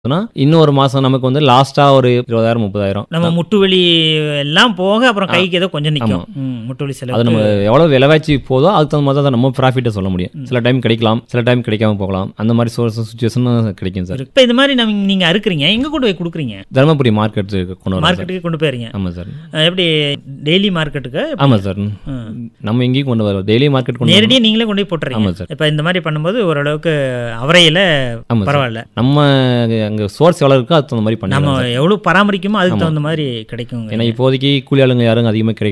னா, இன்னும் ஒரு மாசம் நமக்கு வந்து லாஸ்டா ஒரு இருபதாயிரம் முப்பதாயிரம் நம்ம முட்டு வலி எல்லாம் போக அப்புறம் கைக்கு ஏதோ கொஞ்சம் நிற்கும் முட்டு வலி அது செலவு நம்ம எவ்வளவு விலைவாசி போதோ அதுக்கு தகுந்த மாதிரி தான் நம்ம ப்ராஃபிட்டை சொல்ல முடியும் சில டைம் கிடைக்கலாம் சில டைம் கிடைக்காம போகலாம் அந்த மாதிரி சோர்ஸ் சுச்சுவேஷன் கிடைக்கும் சார் இப்போ இந்த மாதிரி நம்ம நீங்க அறுக்குறீங்க எங்க கொண்டு போய் கொடுக்குறீங்க தருமபுரி மார்க்கெட் கொண்டு வரோம் சார் மார்க்கெட்டுக்கு கொண்டு போயிருங்க ஆமாம் சார் அஹ் எப்படி டெய்லி மார்க்கெட்டுக்கு ஆமாம் சார் நம்ம எங்கேயும் கொண்டு வரோம் டெய்லி மார்க்கெட் கொண்டு வரோம் நேரடியாக நீங்களே கொண்டு போய் போட்டுறீங்க ஆமாம் சார் இப்போ இந்த மாதிரி பண்ணும்போது ஓரளவுக்கு அவரையில ஆமாம் சார் பரவாயில்ல நம்ம அங்கே சோர்ஸ் எவ்வளோ இருக்கோ அதுக்கு தகுந்த மாதிரி நம்ம பண்ணிடலாம் எவ்வளவு பராமரிக்குமோ அதுக்கு தகுந்த மாதிரி கிடைக்குங்க ஏன்னா இப்போதைக்கு கூலி ஆளுங்க யாரும் அதிகமாக கிடைக்க